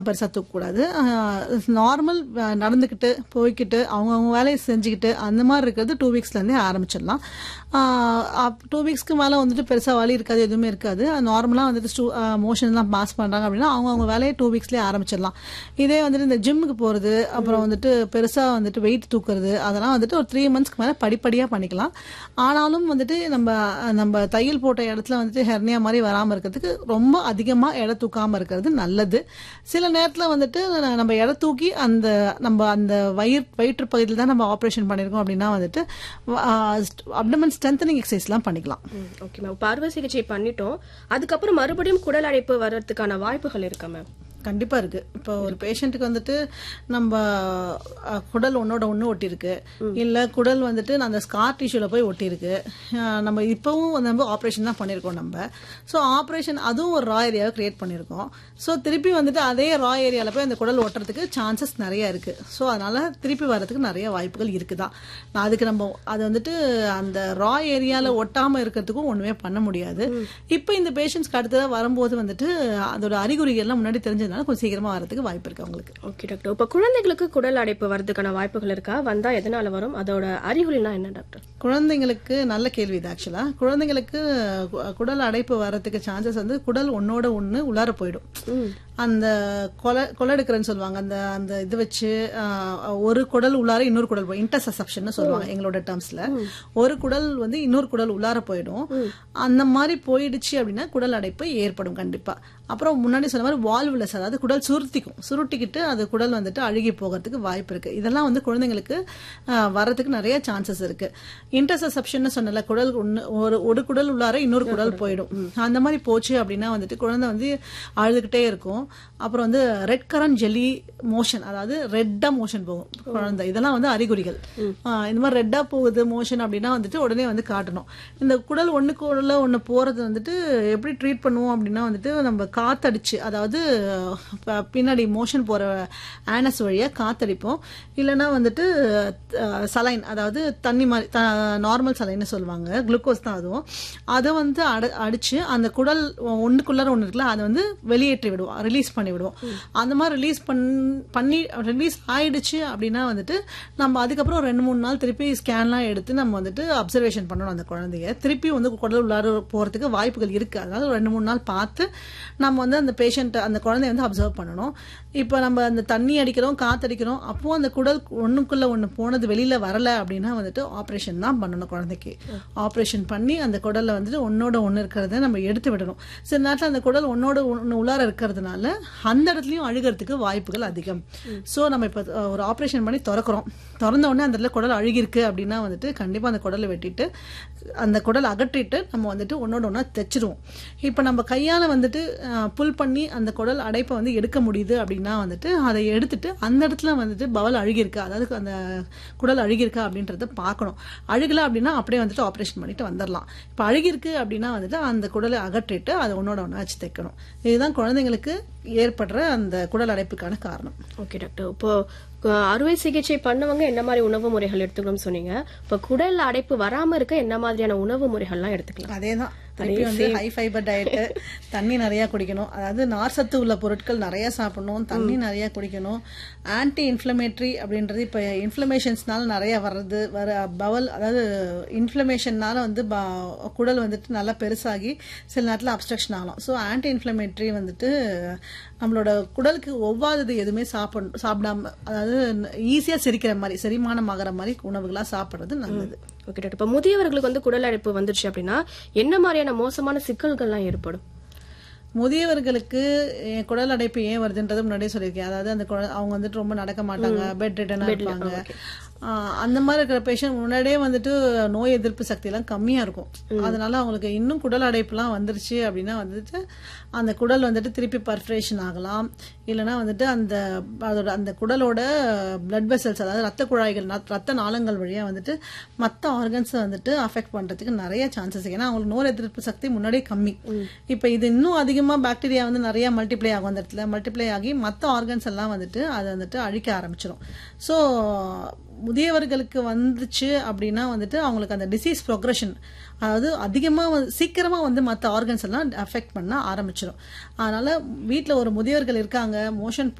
பெருசா தூக்கக்கூடாது நார்மல் நடந்துக்கிட்டு போய்க்கிட்டு அவங்கவுங்க வேலையை செஞ்சுக்கிட்டு அந்த மாதிரி இருக்கிறது டூ வீக்ஸ்லேருந்தே ஆரம்பிச்சிடலாம் டூ வீக்ஸ்க்கு மேலே வந்துட்டு பெருசாக வலி இருக்காது எதுவுமே இருக்காது நார்மலாக வந்துட்டு ஸ்டூ மோஷன்லாம் பாஸ் பண்ணுறாங்க அப்படின்னா அவங்கவுங்க வேலையை டூ வீக்ஸ்லேயே ஆரம்பிச்சிடலாம் இதே வந்துட்டு இந்த ஜிம்முக்கு போகிறது அப்புறம் வந்துட்டு பெருசாக வந்துட்டு வெயிட் தூக்குறது அதெல்லாம் வந்துட்டு ஒரு த்ரீ மந்த்ஸ்க்கு மேலே படிப்படியாக பண்ணிக்கலாம் ஆனாலும் வந்துட்டு நம்ம நம்ம தையல் போட்ட இடத்துல வந்துட்டு ஹெர்னியா மாதிரி வராமல் இருக்கிறதுக்கு ரொம்ப அதிகமாக எடை தூக்காமல் இருக்கிறது நல்லது சில நேரத்தில் வந்துட்டு நம்ம எடை தூக்கி அந்த நம்ம அந்த வயிறு வயிற்று பகுதியில் தான் நம்ம ஆப்ரேஷன் பண்ணியிருக்கோம் அப்படின்னா வந்துட்டு அப்டமன் ஸ்ட்ரென்தனிங் எக்ஸசைஸ்லாம் பண்ணிக்கலாம் ஓகே மேம் இப்போ அறுவை சிகிச்சை பண்ணிட்டோம் அதுக்கப்புறம் மறுபடியும் குடல் அடைப்பு வர்றதுக்கான வாய்ப்புகள் இருக்கா மேம் கண்டிப்பா இருக்கு இப்போ ஒரு பேஷண்ட்டுக்கு வந்துட்டு நம்ம அஹ், குடல் ஒன்னோட ஒன்று ஒட்டியிருக்கு இல்ல குடல் வந்துட்டு அந்த ஸ்கார் டிஷ்யூல போய் ஒட்டியிருக்கு அஹ், நம்ம இப்பவும் வந்து நம்ம ஆப்ரேஷன் தான் பண்ணியிருக்கோம் நம்ம ஸோ ஆப்ரேஷன் அதுவும் ஒரு ரா ஏரியாவை கிரியேட் பண்ணியிருக்கோம் ஸோ திருப்பி வந்துட்டு அதே ரா ஏரியாவில் போய் அந்த குடல் ஒட்டுறதுக்கு சான்சஸ் நிறைய இருக்கு ஸோ அதனால திருப்பி வர்றதுக்கு நிறைய வாய்ப்புகள் இருக்குதான் நான் அதுக்கு நம்ம அது வந்துட்டு அந்த ரா ஏரியாவில் ஒட்டாம இருக்கிறதுக்கும் ஒண்ணுமே பண்ண முடியாது இப்போ இந்த பேஷண்ட்ஸ்க்கு அடுத்ததாக வரும்போது வந்துட்டு அதோட அறிகுறிகள்லாம் முன்னாடி தெரிஞ்சதுனால கொஞ்சம் சீக்கிரமா வரதுக்கு வாய்ப்பு இருக்கு அவங்களுக்கு ஓகே டாக்டர் இப்போ குழந்தைகளுக்கு குடல் அடைப்பு வர்றதுக்கான வாய்ப்புகள் இருக்கா வந்தா எதனால வரும் அதோட அறிகுறினா என்ன டாக்டர் குழந்தைங்களுக்கு நல்ல கேள்வி இது ஆக்சுவலா குழந்தைங்களுக்கு கு- குடல் அடைப்பு வர்றதுக்கு சான்சஸ் வந்து குடல் ஒன்னோட ஒண்ணு உள்ளார போயிடும் அந்த கொலை கொலடுக்கிறன்னு சொல்லுவாங்க அந்த அந்த இது வச்சு ஆஹ், ஒரு குடல் உள்ளார இன்னொரு குடல் போய் இன்டர்செப்ஷன் சொல்லுவாங்க எங்களோட டேர்ம்ஸ்ல ஒரு குடல் வந்து இன்னொரு குடல் உள்ளார போயிடும் அந்த மாதிரி போயிடுச்சு அப்படின்னா குடல் அடைப்பு ஏற்படும் கண்டிப்பா அப்புறம் முன்னாடி சொன்ன மாதிரி வால்வுலஸ் அதாவது குடல் சுருட்டிக்கும் சுருட்டிக்கிட்டு அது குடல் வந்துட்டு அழுகி போகிறதுக்கு வாய்ப்பு இருக்கு இதெல்லாம் வந்து குழந்தைங்களுக்கு ஆஹ், வர்றதுக்கு நிறைய சான்சஸ் இருக்கு இன்டர்செப்ஷன் சொன்னல குடல் ஒண்ணு ஒரு ஒரு குடல் உள்ளார இன்னொரு குடல் போயிடும் அந்த மாதிரி போச்சு அப்படின்னா வந்துட்டு குழந்தை வந்து அழுதுகிட்டே இருக்கும் அப்புறம் வந்து ரெட் கரண்ட் ஜெல்லி மோஷன் அதாவது ரெட்டா மோஷன் போகும் குழந்தை இதெல்லாம் வந்து அறிகுறிகள் ஆஹ், இந்த மாதிரி ரெட்டா போகுது மோஷன் அப்படின்னா வந்துட்டு உடனே வந்து காட்டணும் இந்த குடல் ஒண்ணுக்கு உள்ள ஒண்ணு போறது வந்துட்டு எப்படி ட்ரீட் பண்ணுவோம் அப்படின்னா வந்துட்டு நம்ம காத்தடிச்சு அதாவது ப- பின்னாடி மோஷன் போற ஆனஸ் வழியா காத்தடிப்போம் இல்லைன்னா வந்துட்டு சலைன் அதாவது தண்ணி மாதிரி நார்மல் சலைன்னு சொல்லுவாங்க குளுக்கோஸ் தான் அதுவும் அதை வந்து அட- அடிச்சு அந்த குடல் ஒண்ணுக்குள்ளார ஒண்ணு இருக்குல்ல அதை வந்து வெளியேற்றி விடுவோம் ரிலீஸ் பண்ணி விடுவோம் அந்த மாதிரி ரிலீஸ் பண்ணி ரிலீஸ் ஆயிடுச்சு அப்படின்னா வந்துட்டு நம்ம அதுக்கப்புறம் ரெண்டு மூணு நாள் திருப்பி ஸ்கேன்லாம் எடுத்து நம்ம வந்துட்டு அப்சர்வேஷன் பண்ணணும் அந்த குழந்தைய திருப்பி வந்து குடல் உள்ளார போறதுக்கு வாய்ப்புகள் இருக்கு அதனால ஒரு ரெண்டு மூணு நாள் பார்த்து நம்ம வந்து அந்த பேஷண்ட் அந்த குழந்தைய வந்து அப்சர்வ் பண்ணணும் இப்போ நம்ம அந்த தண்ணி அடிக்கிறோம் காத்தடிக்கிறோம் அப்போ அந்த குடல் ஒண்ணுக்குள்ள ஒண்ணு போனது வெளியில வரல அப்படின்னா வந்துட்டு ஆப்ரேஷன் தான் பண்ணணும் குழந்தைக்கு ஆப்ரேஷன் பண்ணி அந்த குடல்ல வந்துட்டு ஒன்னோட ஒண்ணு இருக்கிறத நம்ம எடுத்து விடணும் சில நேரத்தில் அந்த குடல் ஒன்னோட ஒண்ணு உள்ளார இருக்கிறதுனால அந்த இடத்துலயும் அழுகிறதுக்கு வாய்ப்புகள் அதிகம் சோ நம்ம இப்ப அஹ், ஒரு ஆப்ரேஷன் பண்ணி திறக்கிறோம் திறந்த உடனே அந்த இடத்துல குடல் அழுகிருக்கு அப்படின்னா வந்துட்டு கண்டிப்பா அந்த குடலை வெட்டிட்டு அந்த குடல் அகற்றிட்டு நம்ம வந்துட்டு ஒன்னோட ஒன்றா தைச்சிருவோம் இப்போ நம்ம கையால வந்துட்டு புல் பண்ணி அந்த குடல் அடைப்பை வந்து எடுக்க முடியுது அப்படின்னா வந்துட்டு அதை எடுத்துட்டு அந்த இடத்துல வந்துட்டு பவல் அழுகியிருக்கா அதாவது அந்த குடல் அழுகியிருக்கா அப்படின்றத பார்க்கணும் அழுகல அப்படின்னா அப்படியே வந்துட்டு ஆப்ரேஷன் பண்ணிட்டு வந்துடலாம் இப்போ அழுகிருக்கு அப்படின்னா வந்துட்டு அந்த குடலை அகற்றிட்டு அதை ஒன்னோட ஒன்றா வச்சு தைக்கணும் இதுதான் குழந்தைங்களுக்கு ஏற்படுற அந்த குடல் அடைப்புக்கான காரணம் ஓகே டாக்டர் இப்போ அஹ், அறுவை சிகிச்சை பண்ணவங்க என்ன மாதிரி உணவு முறைகள் எடுத்துக்கணும்னு சொன்னீங்க இப்போ குடல் அடைப்பு வராம இருக்க என்ன மாதிரியான உணவு முறைகள்லாம் எடுத்துக்கலாம் அதேதான் திருப்பி வந்து ஹை ஃபைபர் டயட்டு தண்ணி நிறைய குடிக்கணும் அதாவது நார்சத்து உள்ள பொருட்கள் நிறைய சாப்பிடணும் தண்ணி நிறைய குடிக்கணும் ஆன்டி இன்ஃப்ளமேட்டரி அப்படின்றது இப்போ இன்ஃப்ளமேஷன்ஸ்னால நிறைய வர்றது வர பவல் அதாவது இன்ஃப்ளமேஷன்னால வந்து ப- குடல் வந்துட்டு நல்லா பெருசாகி சில நேரத்தில் அப்ஸ்ட்ரக்ஷன் ஆகலாம் ஸோ ஆன்டி இன்ஃப்ளமேட்டரி வந்துட்டு நம்மளோட குடலுக்கு ஒவ்வாதது எதுவுமே சாப்பிட சாப்பிடாம அதாவது ஈஸியாக செரிக்கிற மாதிரி செரிமானம் ஆகிற மாதிரி உணவுகளாக சாப்பிட்றது நல்லது ஓகே டாக்டர் இப்போ முதியவர்களுக்கு வந்து குடல் அடைப்பு வந்துருச்சு அப்படின்னா என்ன மாதிரியான மோசமான சிக்கல்கள்லாம் ஏற்படும் முதியவர்களுக்கு என் குடல் அடைப்பு ஏன் வருதுன்றது முன்னாடியே சொல்லியிருக்கேன் அதாவது அந்த குழ- அவங்க வந்துட்டு ரொம்ப நடக்க மாட்டாங்க பெட் ரிட்டனா இருப்பாங்க ஆஹ் அந்த மாதிரி இருக்கிற பேஷண்ட் முன்னாடியே வந்துட்டு நோய் எதிர்ப்பு சக்தி எல்லாம் கம்மியா இருக்கும் அதனால அவங்களுக்கு இன்னும் குடல் அடைப்புலாம் வந்துருச்சு அப்படின்னா வந்துட்டு அந்த குடல் வந்துட்டு திருப்பி பர்ஃபரேஷன் ஆகலாம் இல்லைன்னா வந்துட்டு அந்த அதோட அந்த குடலோட பிளட் வெசல்ஸ் அதாவது ரத்த குழாய்கள் ந- ரத்த நாளங்கள் வழியா வந்துட்டு மற்ற ஆர்கன்ஸை வந்துட்டு அஃபெக்ட் பண்றதுக்கு நிறைய சான்சஸ் ஏன்னா அவங்களுக்கு நோய் எதிர்ப்பு சக்தி முன்னாடியே கம்மி இப்போ இது இன்னும் அதிகமா பாக்டீரியா வந்து நிறைய மல்டிப்ளை ஆகும் அந்த இடத்துல மல்டிப்ளை ஆகி மற்ற ஆர்கன்ஸ் எல்லாம் வந்துட்டு அதை வந்துட்டு அழிக்க ஆரம்பிச்சிடும் ஸோ முதியவர்களுக்கு வந்துச்சு அப்படின்னா வந்துட்டு அவங்களுக்கு அந்த டிசீஸ் ப்ரொக்ரஷன் அதாவது அதிகமா வந்து- சீக்கிரமா வந்து மற்ற ஆர்கன்ஸ் எல்லாம் அஃபெக்ட் பண்ண ஆரம்பிச்சிடும் அதனால வீட்ல ஒரு முதியவர்கள் இருக்காங்க மோஷன்